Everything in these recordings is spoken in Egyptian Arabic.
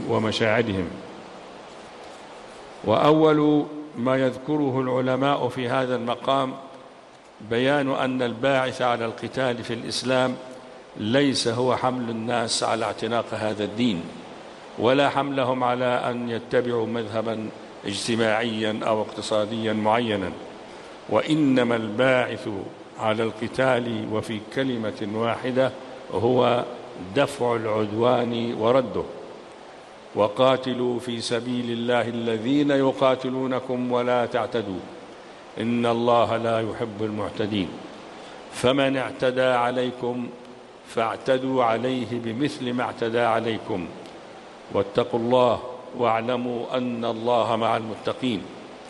ومشاعرهم وأول ما يذكره العلماء في هذا المقام بيان أن الباعث على القتال في الإسلام ليس هو حمل الناس على اعتناق هذا الدين ولا حملهم على أن يتبعوا مذهبا اجتماعيا أو اقتصاديا معينا وإنما الباعث على القتال وفي كلمة واحدة هو دفع العدوان ورده وقاتلوا في سبيل الله الذين يقاتلونكم ولا تعتدوا إن الله لا يحب المعتدين فمن اعتدى عليكم فاعتدوا عليه بمثل ما اعتدى عليكم واتقوا الله واعلموا أن الله مع المتقين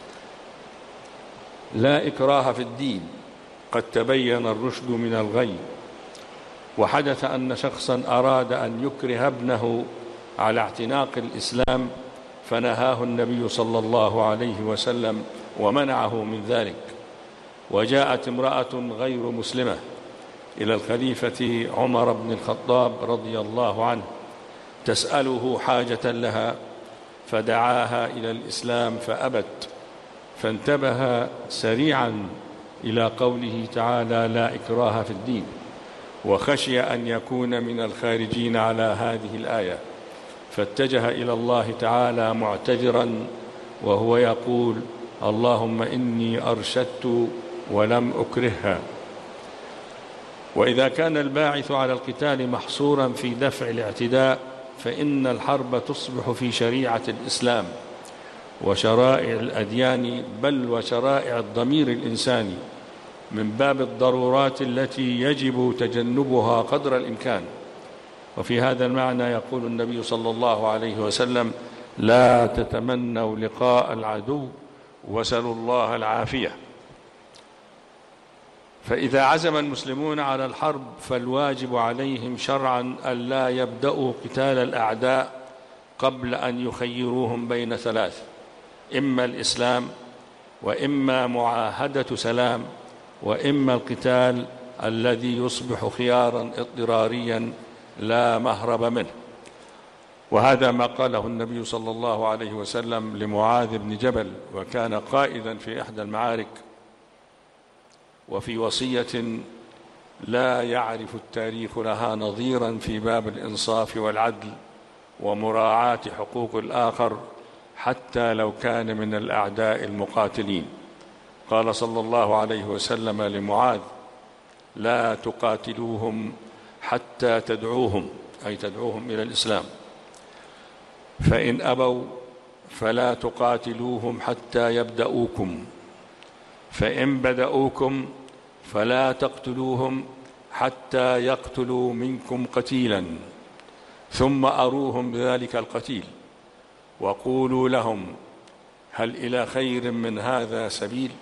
لا إكراه في الدين قد تبين الرشد من الغي وحدث أن شخصا أراد أن يكره ابنه على اعتناق الإسلام فنهاه النبي صلى الله عليه وسلم ومنعه من ذلك وجاءت امرأة غير مسلمة إلى الخليفة عمر بن الخطاب رضي الله عنه تسأله حاجة لها فدعاها إلى الإسلام فأبت فانتبه سريعا إلى قوله تعالى لا إكراه في الدين وخشي أن يكون من الخارجين على هذه الآية فاتجه إلى الله تعالى معتذرا وهو يقول اللهم إني أرشدت ولم أكرهها وإذا كان الباعث على القتال محصورا في دفع الاعتداء فإن الحرب تصبح في شريعة الإسلام وشرائع الأديان بل وشرائع الضمير الإنساني من باب الضرورات التي يجب تجنبها قدر الإمكان وفي هذا المعنى يقول النبي صلى الله عليه وسلم لا تتمنوا لقاء العدو وسلوا الله العافية فإذا عزم المسلمون على الحرب فالواجب عليهم شرعا ألا يبدأوا قتال الأعداء قبل أن يخيروهم بين ثلاث إما الإسلام وإما معاهدة سلام وإما القتال الذي يصبح خيارا اضطراريا لا مهرب منه وهذا ما قاله النبي صلى الله عليه وسلم لمعاذ بن جبل وكان قائدا في إحدى المعارك وفي وصية لا يعرف التاريخ لها نظيرا في باب الإنصاف والعدل ومراعاة حقوق الآخر حتى لو كان من الأعداء المقاتلين قال صلى الله عليه وسلم لمعاذ لا تقاتلوهم حتى تدعوهم أي تدعوهم إلى الإسلام فإن أبوا فلا تقاتلوهم حتى يبدأوكم فإن بدأوكم فلا تقتلوهم حتى يقتلوا منكم قتيلا ثم أروهم ذلك القتيل وقولوا لهم هل إلى خير من هذا سبيل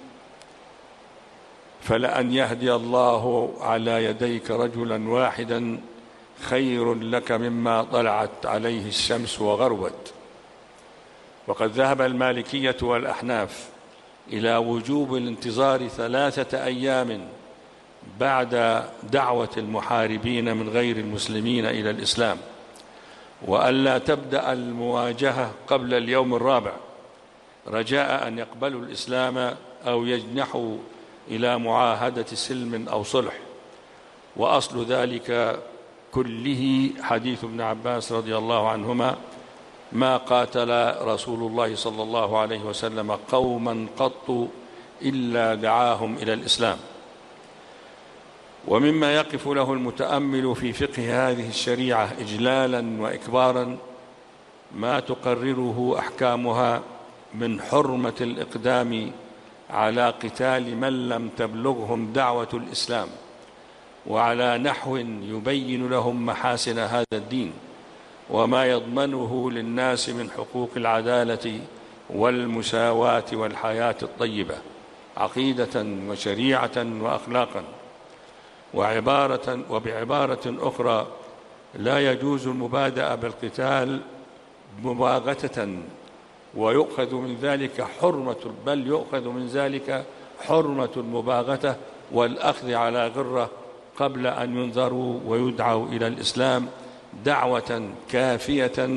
فلأن يهدي الله على يديك رجلا واحدا خير لك مما طلعت عليه الشمس وغربت وقد ذهب المالكية والأحناف إلى وجوب الانتظار ثلاثة أيام بعد دعوة المحاربين من غير المسلمين إلى الإسلام وألا تبدأ المواجهة قبل اليوم الرابع رجاء أن يقبلوا الإسلام أو يجنحوا إلى معاهدة سلم أو صلح وأصل ذلك كله حديث ابن عباس رضي الله عنهما ما قاتل رسول الله صلى الله عليه وسلم قوما قط إلا دعاهم إلى الإسلام ومما يقف له المتأمل في فقه هذه الشريعة إجلالا وإكبارا ما تقرره أحكامها من حرمة الإقدام على قتال من لم تبلغهم دعوة الإسلام وعلى نحو يبين لهم محاسن هذا الدين وما يضمنه للناس من حقوق العدالة والمساواة والحياة الطيبة عقيدة وشريعة وأخلاقا وعبارة وبعبارة أخرى لا يجوز المبادئة بالقتال مباغتة ويؤخذ من ذلك حرمة بل يؤخذ من ذلك حرمة المباغتة والأخذ على غرة قبل أن ينذروا ويدعوا إلى الإسلام دعوة كافية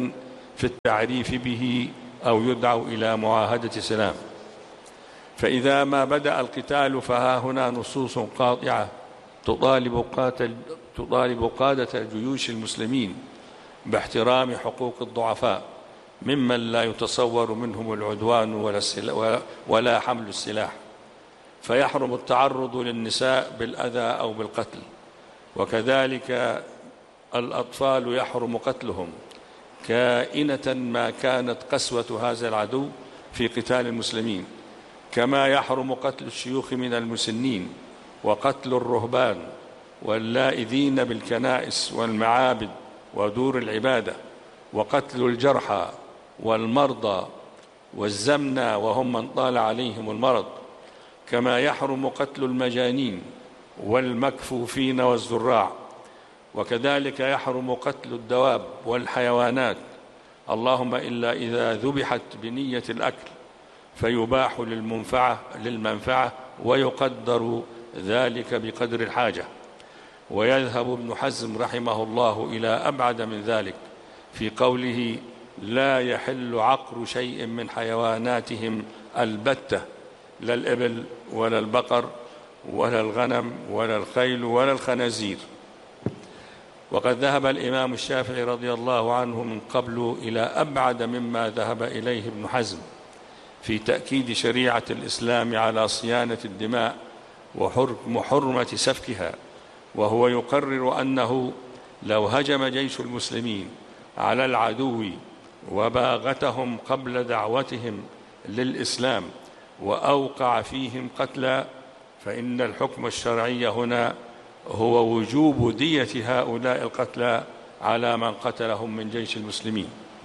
في التعريف به أو يدعو إلى معاهدة سلام فإذا ما بدأ القتال فها هنا نصوص قاطعة تطالب قاتل تطالب قادة جيوش المسلمين باحترام حقوق الضعفاء ممن لا يتصور منهم العدوان ولا, ولا حمل السلاح فيحرم التعرض للنساء بالأذى أو بالقتل وكذلك الأطفال يحرم قتلهم كائنة ما كانت قسوة هذا العدو في قتال المسلمين كما يحرم قتل الشيوخ من المسنين وقتل الرهبان واللائذين بالكنائس والمعابد ودور العبادة وقتل الجرحى والمرضى والزمنى وهم من طال عليهم المرض كما يحرم قتل المجانين والمكفوفين والزراع وكذلك يحرم قتل الدواب والحيوانات اللهم إلا إذا ذبحت بنية الأكل فيباح للمنفعة, للمنفعة ويقدر ذلك بقدر الحاجة ويذهب ابن حزم رحمه الله إلى أبعد من ذلك في قوله لا يحل عقر شيء من حيواناتهم البتة لا الإبل ولا البقر ولا الغنم ولا الخيل ولا الخنازير وقد ذهب الإمام الشافعي رضي الله عنه من قبل إلى أبعد مما ذهب إليه ابن حزم في تأكيد شريعة الإسلام على صيانة الدماء وحرمة سفكها وهو يقرر أنه لو هجم جيش المسلمين على العدو وباغتهم قبل دعوتهم للإسلام وأوقع فيهم قتلى فإن الحكم الشرعي هنا هو وجوب دية هؤلاء القتلى على من قتلهم من جيش المسلمين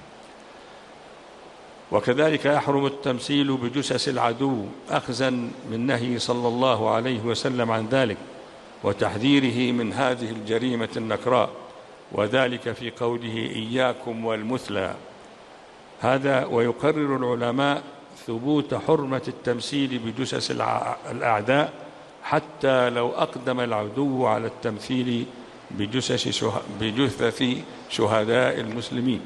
وكذلك يحرم التمثيل بجثث العدو أخذا من نهي صلى الله عليه وسلم عن ذلك وتحذيره من هذه الجريمة النكراء وذلك في قوله إياكم والمثلى هذا ويقرر العلماء ثبوت حرمة التمثيل بجثث الأعداء حتى لو أقدم العدو على التمثيل بجثث بجثث شهداء المسلمين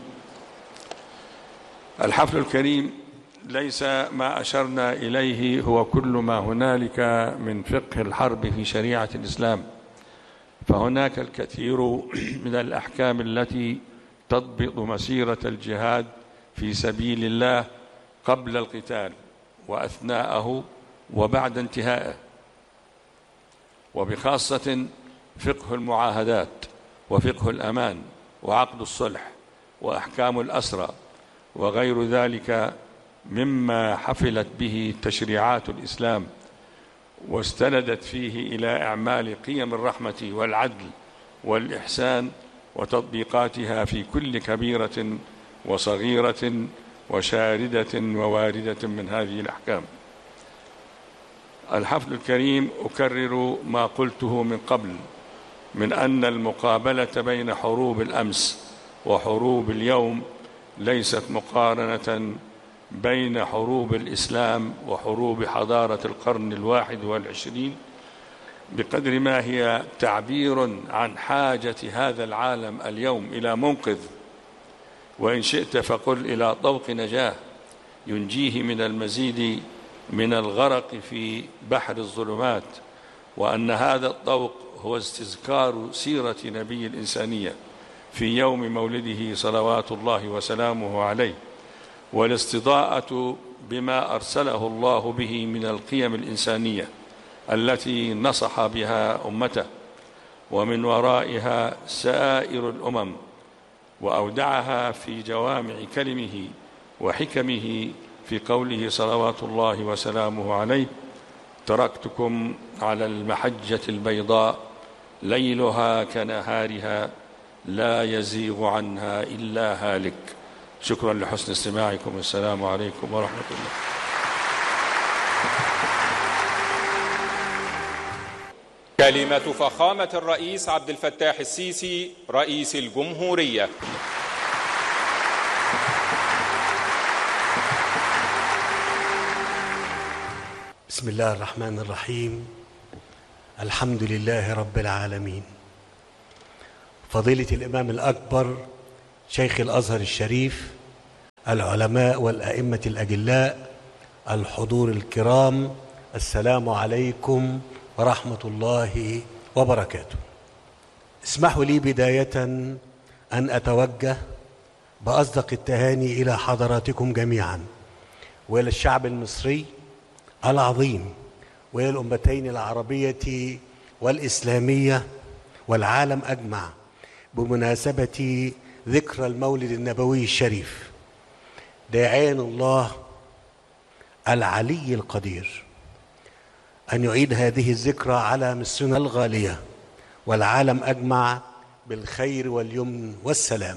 الحفل الكريم ليس ما أشرنا إليه هو كل ما هنالك من فقه الحرب في شريعة الإسلام فهناك الكثير من الأحكام التي تضبط مسيرة الجهاد في سبيل الله قبل القتال وأثناءه وبعد انتهائه وبخاصة فقه المعاهدات وفقه الأمان وعقد الصلح وأحكام الأسرى وغير ذلك مما حفلت به تشريعات الإسلام واستندت فيه إلى إعمال قيم الرحمة والعدل والإحسان وتطبيقاتها في كل كبيرة وصغيرة وشاردة وواردة من هذه الأحكام الحفل الكريم أكرر ما قلته من قبل من أن المقابلة بين حروب الأمس وحروب اليوم ليست مقارنة بين حروب الإسلام وحروب حضارة القرن الواحد والعشرين بقدر ما هي تعبير عن حاجة هذا العالم اليوم إلى منقذ وإن شئت فقل إلى طوق نجاه ينجيه من المزيد من الغرق في بحر الظلمات وأن هذا الطوق هو استذكار سيرة نبي الإنسانية في يوم مولده صلوات الله وسلامه عليه والاستضاءة بما أرسله الله به من القيم الإنسانية التي نصح بها أمته ومن ورائها سائر الأمم وأودعها في جوامع كلمه وحكمه في قوله صلوات الله وسلامه عليه تركتكم على المحجة البيضاء ليلها كنهارها لا يزيغ عنها إلا هالك شكرا لحسن استماعكم والسلام عليكم ورحمة الله كلمة فخامة الرئيس عبد الفتاح السيسي رئيس الجمهورية بسم الله الرحمن الرحيم الحمد لله رب العالمين فضيلة الإمام الأكبر شيخ الأزهر الشريف العلماء والأئمة الأجلاء الحضور الكرام السلام عليكم ورحمة الله وبركاته اسمحوا لي بداية أن أتوجه بأصدق التهاني إلى حضراتكم جميعا وإلى الشعب المصري العظيم وإلى الأمتين العربية والإسلامية والعالم أجمع بمناسبة ذكرى المولد النبوي الشريف داعين الله العلي القدير أن يعيد هذه الذكرى على مصرنا الغالية والعالم أجمع بالخير واليمن والسلام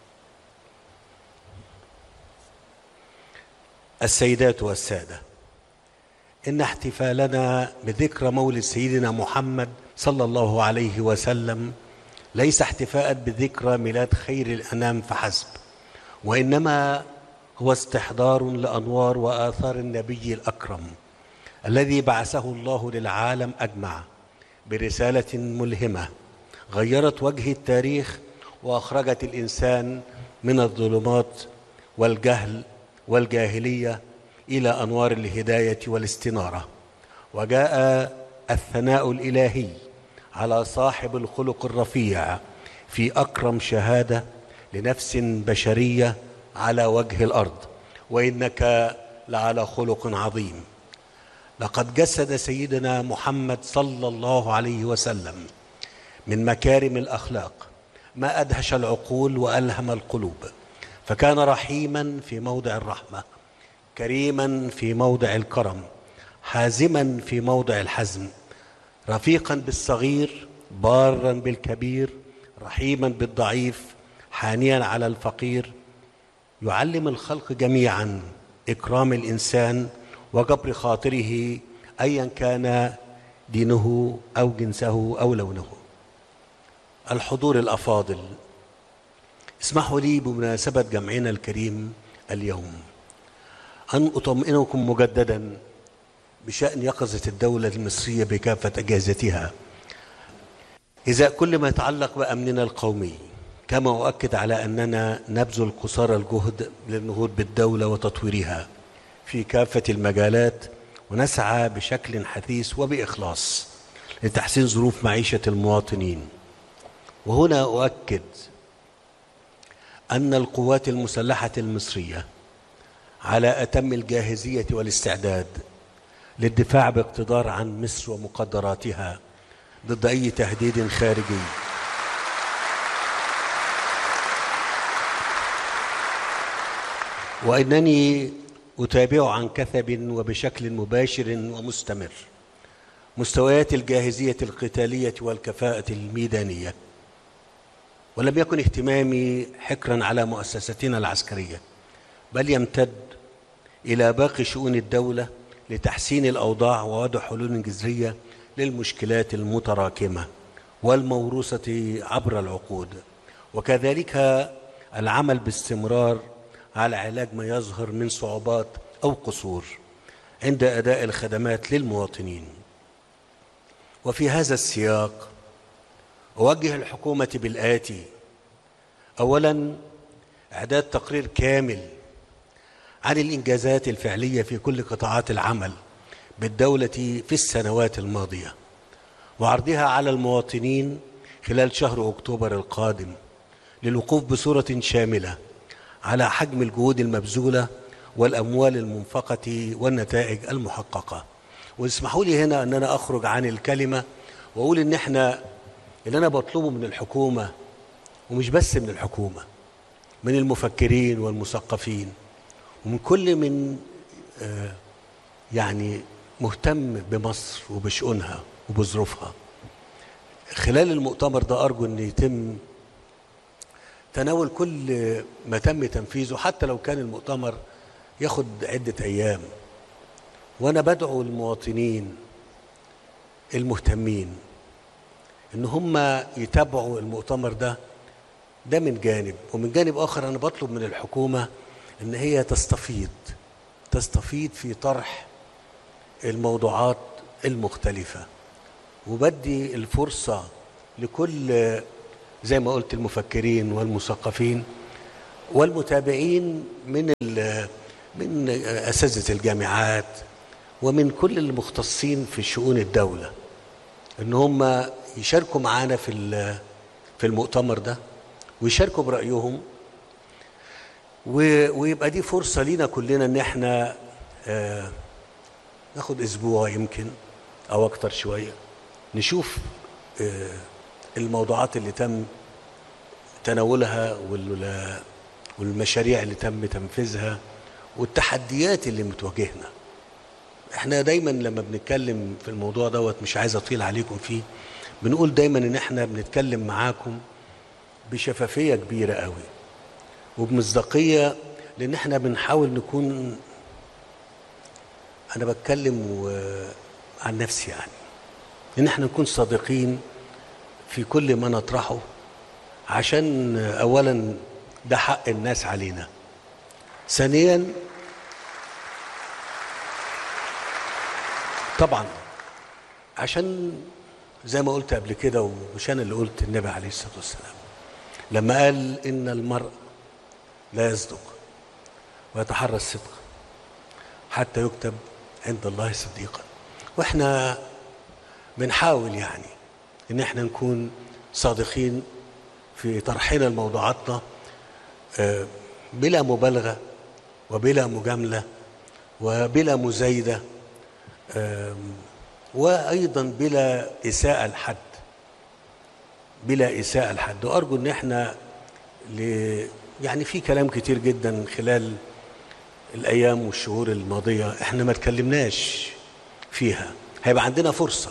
السيدات والسادة إن احتفالنا بذكرى مولد سيدنا محمد صلى الله عليه وسلم ليس احتفاء بذكرى ميلاد خير الأنام فحسب وإنما هو استحضار لأنوار وآثار النبي الأكرم الذي بعثه الله للعالم أجمع برسالة ملهمة غيرت وجه التاريخ وأخرجت الإنسان من الظلمات والجهل والجاهلية إلى أنوار الهداية والاستنارة وجاء الثناء الإلهي على صاحب الخلق الرفيع في أكرم شهادة لنفس بشرية على وجه الأرض وإنك لعلى خلق عظيم لقد جسد سيدنا محمد صلى الله عليه وسلم من مكارم الأخلاق ما أدهش العقول وألهم القلوب فكان رحيما في موضع الرحمة كريما في موضع الكرم حازما في موضع الحزم رفيقا بالصغير بارا بالكبير رحيما بالضعيف حانيا على الفقير يعلم الخلق جميعا اكرام الانسان وجبر خاطره ايا كان دينه او جنسه او لونه الحضور الافاضل اسمحوا لي بمناسبه جمعنا الكريم اليوم ان اطمئنكم مجددا بشان يقظه الدوله المصريه بكافه اجهزتها اذا كل ما يتعلق بامننا القومي كما اؤكد على اننا نبذل قصارى الجهد للنهوض بالدوله وتطويرها في كافه المجالات ونسعى بشكل حثيث وباخلاص لتحسين ظروف معيشه المواطنين وهنا اؤكد ان القوات المسلحه المصريه على اتم الجاهزيه والاستعداد للدفاع باقتدار عن مصر ومقدراتها ضد اي تهديد خارجي وانني اتابع عن كثب وبشكل مباشر ومستمر مستويات الجاهزيه القتاليه والكفاءه الميدانيه ولم يكن اهتمامي حكرا على مؤسستنا العسكريه بل يمتد الى باقي شؤون الدوله لتحسين الاوضاع ووضع حلول جذريه للمشكلات المتراكمه والموروثه عبر العقود وكذلك العمل باستمرار على علاج ما يظهر من صعوبات او قصور عند اداء الخدمات للمواطنين وفي هذا السياق اوجه الحكومه بالاتي اولا اعداد تقرير كامل عن الانجازات الفعليه في كل قطاعات العمل بالدوله في السنوات الماضيه وعرضها على المواطنين خلال شهر اكتوبر القادم للوقوف بصوره شامله على حجم الجهود المبذوله والاموال المنفقه والنتائج المحققه واسمحوا لي هنا ان انا اخرج عن الكلمه واقول ان احنا اللي انا بطلبه من الحكومه ومش بس من الحكومه من المفكرين والمثقفين ومن كل من آه يعني مهتم بمصر وبشؤونها وبظروفها خلال المؤتمر ده ارجو ان يتم تناول كل ما تم تنفيذه حتى لو كان المؤتمر ياخد عده ايام وانا بدعو المواطنين المهتمين ان هم يتابعوا المؤتمر ده ده من جانب ومن جانب اخر انا بطلب من الحكومه ان هي تستفيض تستفيض في طرح الموضوعات المختلفه وبدي الفرصه لكل زي ما قلت المفكرين والمثقفين والمتابعين من ال- من اساتذه الجامعات ومن كل المختصين في شؤون الدوله ان هم يشاركوا معانا في ال- في المؤتمر ده ويشاركوا برايهم و- ويبقى دي فرصه لينا كلنا ان احنا آه، ناخد اسبوع يمكن او اكتر شويه نشوف آه، الموضوعات اللي تم تناولها وال- والمشاريع اللي تم تنفيذها والتحديات اللي بتواجهنا احنا دايما لما بنتكلم في الموضوع دوت مش عايز اطيل عليكم فيه بنقول دايما ان احنا بنتكلم معاكم بشفافيه كبيره قوي وبمصداقيه لان احنا بنحاول نكون انا بتكلم و- عن نفسي يعني ان احنا نكون صادقين في كل ما نطرحه عشان اولا ده حق الناس علينا ثانيا طبعا عشان زي ما قلت قبل كده ومش انا اللي قلت النبي عليه الصلاه والسلام لما قال ان المرء لا يصدق ويتحرى الصدق حتى يكتب عند الله صديقا واحنا بنحاول يعني ان احنا نكون صادقين في طرحنا لموضوعاتنا آه، بلا مبالغه وبلا مجامله وبلا مزايده آم، وايضا بلا اساءه لحد بلا اساءه لحد وارجو ان احنا ل... يعني في كلام كتير جدا خلال الايام والشهور الماضيه احنا ما اتكلمناش فيها هيبقى عندنا فرصه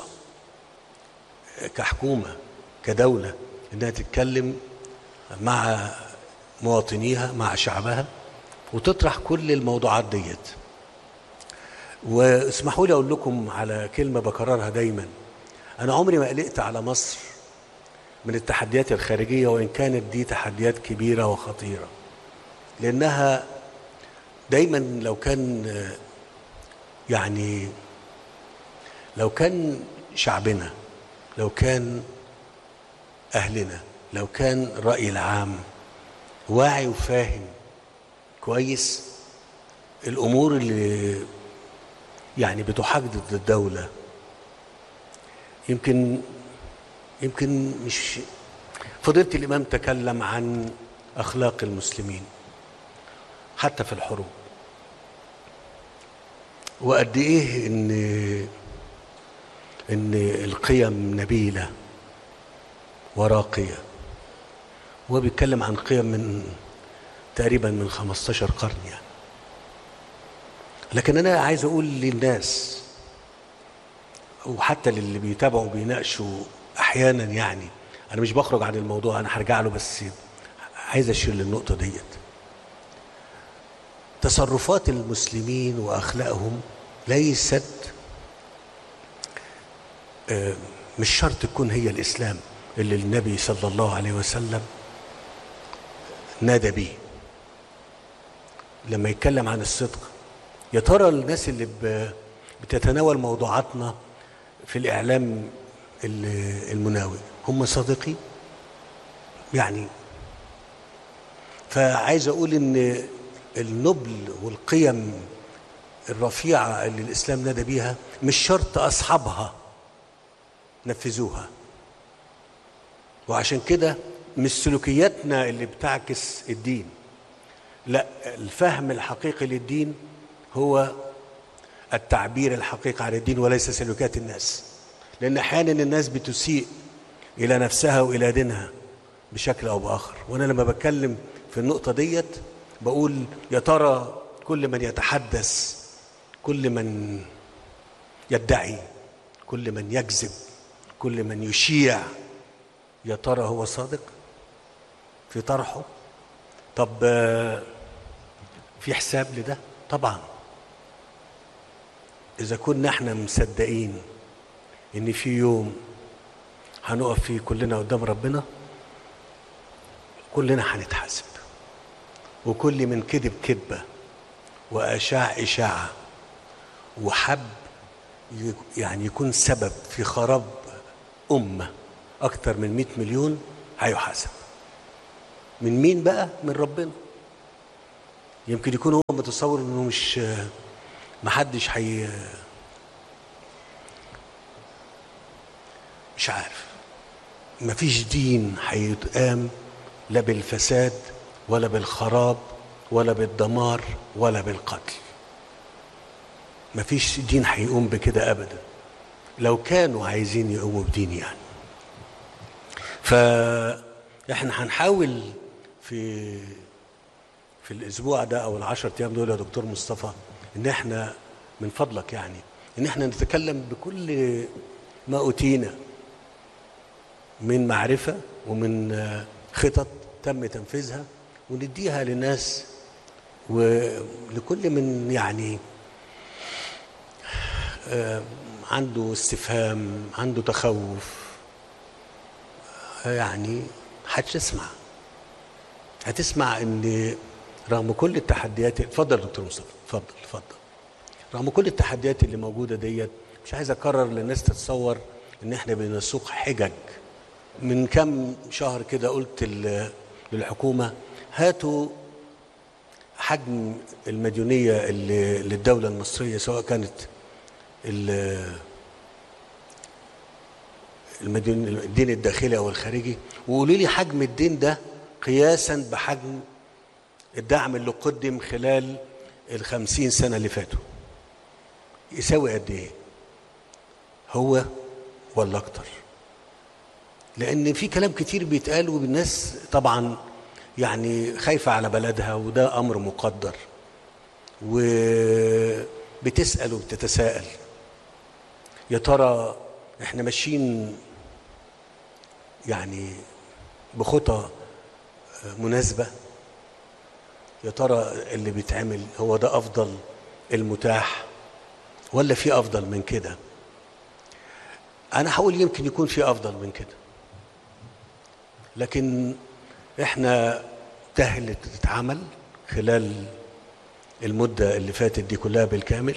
كحكومه كدوله انها تتكلم مع مواطنيها مع شعبها وتطرح كل الموضوعات ديت واسمحوا لي اقول لكم على كلمه بكررها دايما انا عمري ما قلقت على مصر من التحديات الخارجيه وان كانت دي تحديات كبيره وخطيره لانها دايما لو كان آه، يعني لو كان شعبنا لو كان اهلنا لو كان الراي العام واعي وفاهم كويس الامور اللي يعني بتحاج ضد الدوله يمكن يمكن مش فضيله الامام تكلم عن اخلاق المسلمين حتى في الحروب وقد ايه ان ان القيم نبيله وراقيه هو بيتكلم عن قيم من تقريبا من 15 قرن يعني لكن انا عايز اقول للناس وحتى للي بيتابعوا بيناقشوا احيانا يعني انا مش بخرج عن الموضوع انا هرجع له بس عايز اشير للنقطه ديت تصرفات المسلمين واخلاقهم ليست آه، مش شرط تكون هي الاسلام اللي النبي صلى الله عليه وسلم نادى بيه لما يتكلم عن الصدق يا ترى الناس اللي ب- بتتناول موضوعاتنا في الاعلام ال- المناوئ هم صادقين يعني فعايز اقول ان النبل والقيم الرفيعه اللي الاسلام نادى بيها مش شرط اصحابها نفذوها وعشان كده مش سلوكياتنا اللي بتعكس الدين لا الفهم الحقيقي للدين هو التعبير الحقيقي عن الدين وليس سلوكيات الناس لان احيانا الناس بتسيء الى نفسها والى دينها بشكل او باخر وانا لما بتكلم في النقطه ديت بقول يا ترى كل من يتحدث كل من يدعي كل من يكذب كل من يشيع يا ترى هو صادق في طرحه طب آه، في حساب لده طبعا اذا كنا احنا مصدقين ان في يوم هنقف فيه كلنا قدام ربنا كلنا هنتحاسب وكل من كذب كذبه واشاع اشاعه وحب ي- يعني يكون سبب في خراب امه اكتر من 100 مليون هيحاسب من مين بقى من ربنا يمكن يكون هو متصور انه مش محدش حي مش عارف مفيش دين هيتقام لا بالفساد ولا بالخراب ولا بالدمار ولا بالقتل مفيش دين هيقوم بكده ابدا لو كانوا عايزين يقوموا بدين يعني فاحنا هنحاول في في الاسبوع ده او العشر ايام دول يا دكتور مصطفى ان احنا من فضلك يعني ان احنا نتكلم بكل ما اوتينا من معرفه ومن خطط تم تنفيذها ونديها للناس ولكل من يعني عنده استفهام عنده تخوف يعني هتسمع هتسمع ان رغم كل التحديات اتفضل دكتور مصطفى اتفضل اتفضل رغم كل التحديات اللي موجوده ديت مش عايز اكرر للناس تتصور ان احنا بنسوق حجج من كم شهر كده قلت للحكومه هاتوا حجم المديونيه اللي للدوله المصريه سواء كانت المدين الدين الداخلي او الخارجي وقولوا لي حجم الدين ده قياسا بحجم الدعم اللي قدم خلال الخمسين سنة اللي فاتوا يساوي قد ايه هو ولا اكتر لان في كلام كتير بيتقال والناس طبعا يعني خايفة على بلدها وده امر مقدر وبتسأل وبتتساءل يا ترى احنا ماشيين يعني بخطى مناسبة يا ترى اللي بيتعمل هو ده أفضل المتاح ولا في أفضل من كده أنا هقول يمكن يكون في أفضل من كده لكن احنا تهل تتعمل خلال المدة اللي فاتت دي كلها بالكامل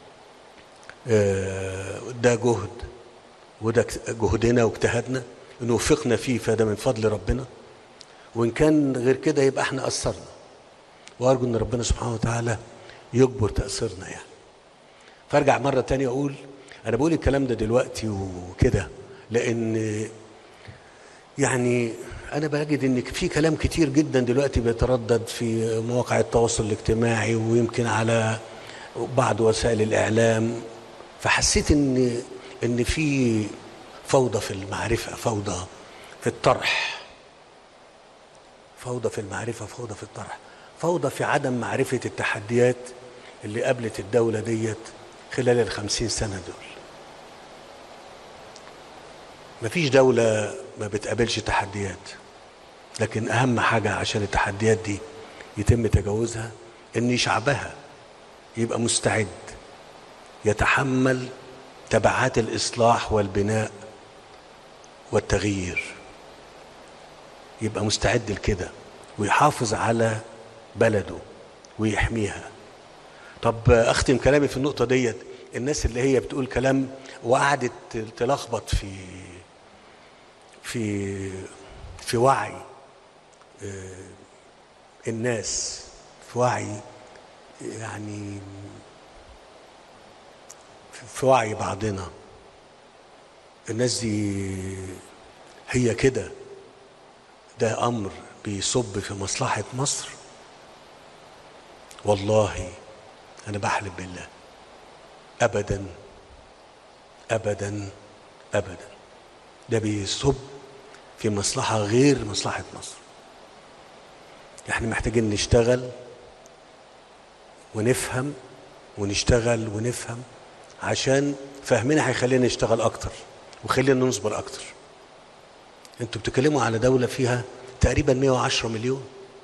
ده جهد وده جهدنا واجتهادنا ان وفقنا فيه فده من فضل ربنا وان كان غير كده يبقى احنا قصرنا وارجو ان ربنا سبحانه وتعالى يجبر تاثيرنا يعني فارجع مره تانية اقول انا بقول الكلام ده دلوقتي وكده لان يعني انا بجد ان في كلام كتير جدا دلوقتي بيتردد في مواقع التواصل الاجتماعي ويمكن على بعض وسائل الاعلام فحسيت ان ان في فوضى في المعرفه فوضى في الطرح فوضى في المعرفه فوضى في الطرح فوضى في عدم معرفه التحديات اللي قابلت الدوله ديت خلال الخمسين سنه دول مفيش دولة ما بتقابلش تحديات لكن أهم حاجة عشان التحديات دي يتم تجاوزها إن شعبها يبقى مستعد يتحمل تبعات الإصلاح والبناء والتغيير يبقى مستعد لكده ويحافظ على بلده ويحميها طب أختم كلامي في النقطة ديت الناس اللي هي بتقول كلام وقعدت تلخبط في في في وعي الناس في وعي يعني في وعي بعضنا الناس دي هي كده ده امر بيصب في مصلحه مصر والله انا بحلف بالله ابدا ابدا ابدا ده بيصب في مصلحة غير مصلحة مصر احنا محتاجين نشتغل ونفهم ونشتغل ونفهم عشان فهمنا هيخلينا نشتغل اكتر وخلينا نصبر اكتر انتوا بتتكلموا على دولة فيها تقريبا 110 مليون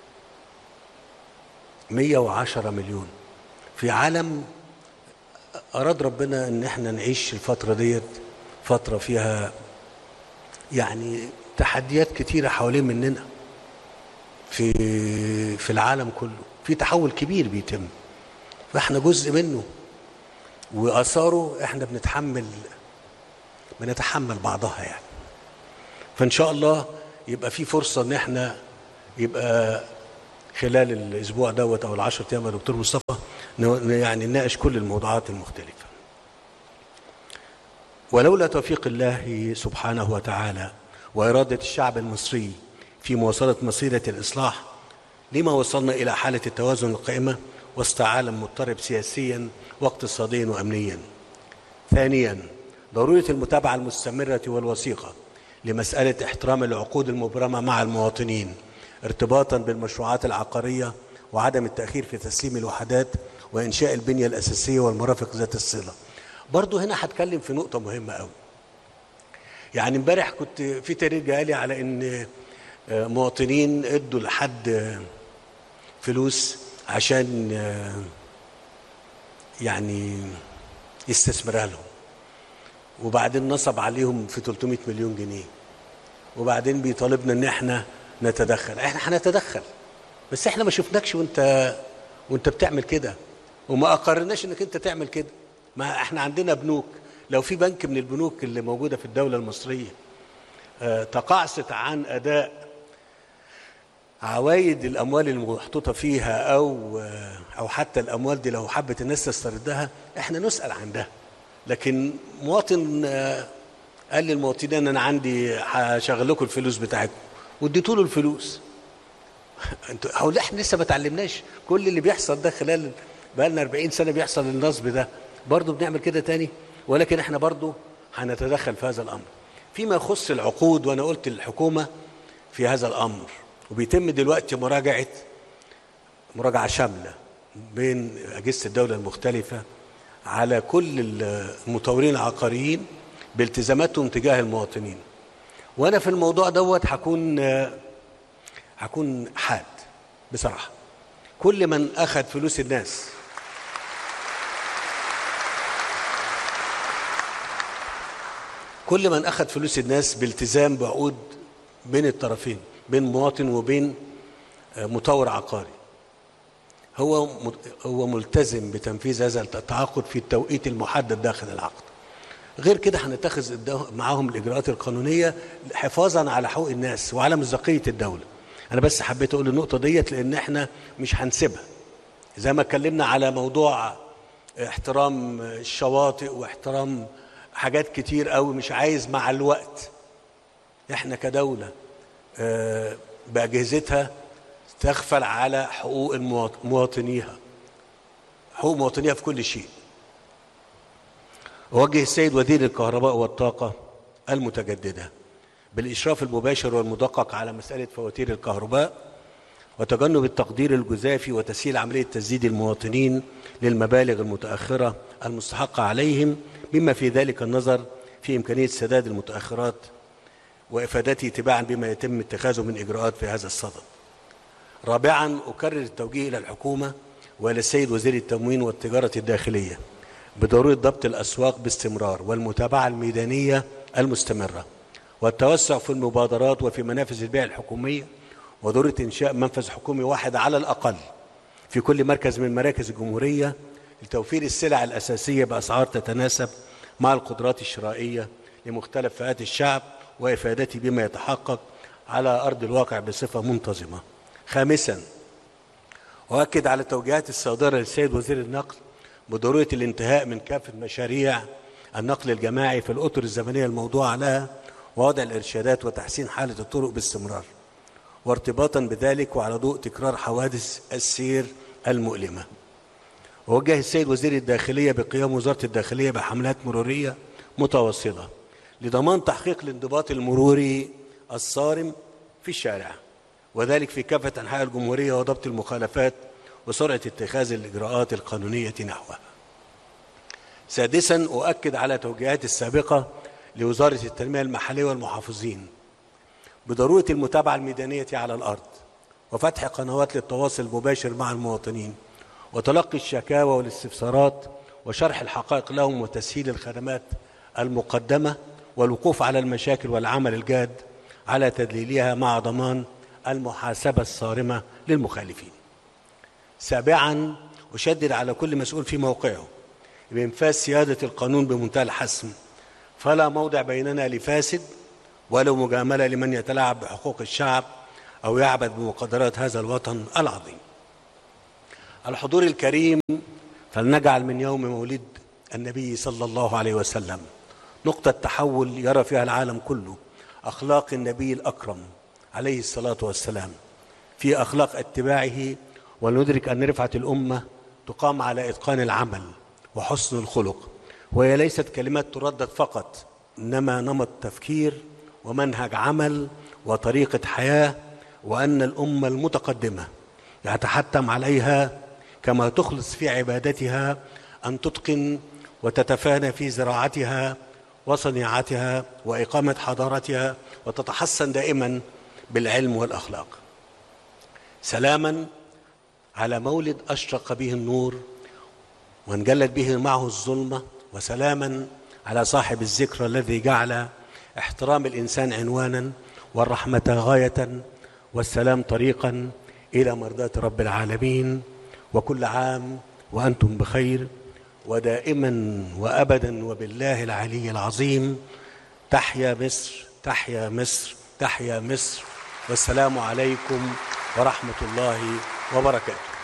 110 مليون في عالم أراد ربنا إن احنا نعيش الفترة ديت فترة فيها يعني تحديات كتيرة حوالين مننا في في العالم كله في تحول كبير بيتم فاحنا جزء منه واثاره احنا بنتحمل بنتحمل بعضها يعني فان شاء الله يبقى في فرصه ان احنا يبقى خلال الاسبوع دوت او العشر ايام يا دكتور مصطفى ن- يعني نناقش كل الموضوعات المختلفه ولولا توفيق الله سبحانه وتعالى واراده الشعب المصري في مواصله مسيره الاصلاح لما وصلنا الى حاله التوازن القائمه وسط عالم مضطرب سياسيا واقتصاديا وامنيا ثانيا ضروره المتابعه المستمره والوثيقه لمساله احترام العقود المبرمه مع المواطنين ارتباطا بالمشروعات العقاريه وعدم التاخير في تسليم الوحدات وانشاء البنيه الاساسيه والمرافق ذات الصله برضو هنا هتكلم في نقطه مهمه قوي يعني امبارح كنت في تقرير جالي على ان آه، مواطنين ادوا لحد آه، فلوس عشان آه، يعني يستثمرها لهم وبعدين نصب عليهم في 300 مليون جنيه وبعدين بيطالبنا ان احنا نتدخل احنا هنتدخل بس احنا ما شفناكش وانت وانت بتعمل كده وما اقرناش انك انت تعمل كده ما احنا عندنا بنوك لو في بنك من البنوك اللي موجوده في الدوله المصريه آه، تقاعست عن اداء عوائد الاموال المحطوطه فيها او آه، او حتى الاموال دي لو حبت الناس تستردها احنا نسال عن ده لكن مواطن آه، قال للمواطنين انا عندي هشغل لكم الفلوس بتاعتكم واديتوا له الفلوس انتوا هو لا، احنا لسه ما اتعلمناش كل اللي بيحصل ده خلال بقى لنا 40 سنه بيحصل النصب ده برضه بنعمل كده تاني ولكن احنا برضه هنتدخل في هذا الامر فيما يخص العقود وانا قلت للحكومه في هذا الامر وبيتم دلوقتي مراجعه مراجعه شامله بين اجهزه الدوله المختلفه على كل المطورين العقاريين بالتزاماتهم تجاه المواطنين وانا في الموضوع دوت هكون هكون حاد بصراحه كل من اخذ فلوس الناس كل من اخذ فلوس الناس بالتزام بعقود بين الطرفين بين مواطن وبين آه، مطور عقاري هو م- هو ملتزم بتنفيذ هذا التعاقد في التوقيت المحدد داخل العقد غير كده هنتخذ الدو- معاهم الاجراءات القانونيه حفاظا على حقوق الناس وعلى مصداقيه الدوله انا بس حبيت اقول النقطه ديت لان احنا مش هنسيبها زي ما اتكلمنا على موضوع احترام الشواطئ واحترام حاجات كتير قوي مش عايز مع الوقت احنا كدوله آه، باجهزتها تغفل على حقوق المواط- مواطنيها حقوق مواطنيها في كل شيء أوجه السيد وزير الكهرباء والطاقة المتجددة بالإشراف المباشر والمدقق على مسألة فواتير الكهرباء وتجنب التقدير الجزافي وتسهيل عملية تسديد المواطنين للمبالغ المتأخرة المستحقة عليهم بما في ذلك النظر في إمكانية سداد المتأخرات وإفادته تباعا بما يتم اتخاذه من إجراءات في هذا الصدد رابعا أكرر التوجيه إلى الحكومة وإلى السيد وزير التموين والتجارة الداخلية بضرورة ضبط الأسواق باستمرار والمتابعة الميدانية المستمرة والتوسع في المبادرات وفي منافذ البيع الحكومية وضرورة إنشاء منفذ حكومي واحد على الأقل في كل مركز من مراكز الجمهورية لتوفير السلع الأساسية بأسعار تتناسب مع القدرات الشرائية لمختلف فئات الشعب وإفادته بما يتحقق على أرض الواقع بصفة منتظمة خامسا وأكد على التوجيهات الصادرة للسيد وزير النقل بضرورة الانتهاء من كافة مشاريع النقل الجماعي في الأطر الزمنية الموضوعة لها ووضع الإرشادات وتحسين حالة الطرق باستمرار وارتباطا بذلك وعلى ضوء تكرار حوادث السير المؤلمة ووجه السيد وزير الداخلية بقيام وزارة الداخلية بحملات مرورية متواصلة لضمان تحقيق الانضباط المروري الصارم في الشارع وذلك في كافة أنحاء الجمهورية وضبط المخالفات وسرعة اتخاذ الإجراءات القانونية نحوها سادسا أؤكد على توجيهات السابقة لوزارة التنمية المحلية والمحافظين بضرورة المتابعة الميدانية على الأرض وفتح قنوات للتواصل المباشر مع المواطنين وتلقي الشكاوى والاستفسارات وشرح الحقائق لهم وتسهيل الخدمات المقدمة والوقوف على المشاكل والعمل الجاد على تدليلها مع ضمان المحاسبة الصارمة للمخالفين سابعا أشدد على كل مسؤول في موقعه بإنفاذ سيادة القانون بمنتهى الحسم فلا موضع بيننا لفاسد ولا مجاملة لمن يتلاعب بحقوق الشعب أو يعبث بمقدرات هذا الوطن العظيم الحضور الكريم فلنجعل من يوم مولد النبي صلى الله عليه وسلم نقطة تحول يرى فيها العالم كله أخلاق النبي الأكرم عليه الصلاة والسلام في أخلاق اتباعه وندرك أن رفعة الأمة تقام على إتقان العمل وحسن الخلق وهي ليست كلمات تردد فقط إنما نمط تفكير ومنهج عمل وطريقة حياة وأن الأمة المتقدمة يتحتم عليها كما تخلص في عبادتها أن تتقن وتتفانى في زراعتها وصناعتها وإقامة حضارتها وتتحسن دائما بالعلم والأخلاق سلاما على مولد أشرق به النور وانجلت به معه الظلمة وسلاما على صاحب الذكرى الذي جعل احترام الإنسان عنوانا والرحمة غاية والسلام طريقا إلى مرضاة رب العالمين وكل عام وأنتم بخير ودائما وأبدا وبالله العلي العظيم تحيا مصر تحيا مصر تحيا مصر والسلام عليكم ورحمة الله وبركاته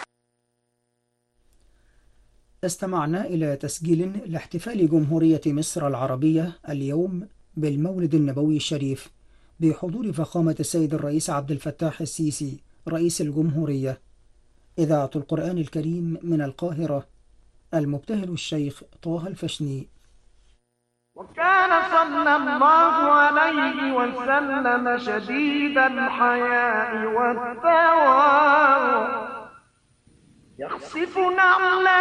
استمعنا إلى تسجيل لاحتفال جمهورية مصر العربية اليوم بالمولد النبوي الشريف بحضور فخامة السيد الرئيس عبد الفتاح السيسي رئيس الجمهورية إذاعة القرآن الكريم من القاهرة المبتهل الشيخ طه الفشني وكان صلى الله عليه وسلم شديد الحياء والتواضع يخصف نعلا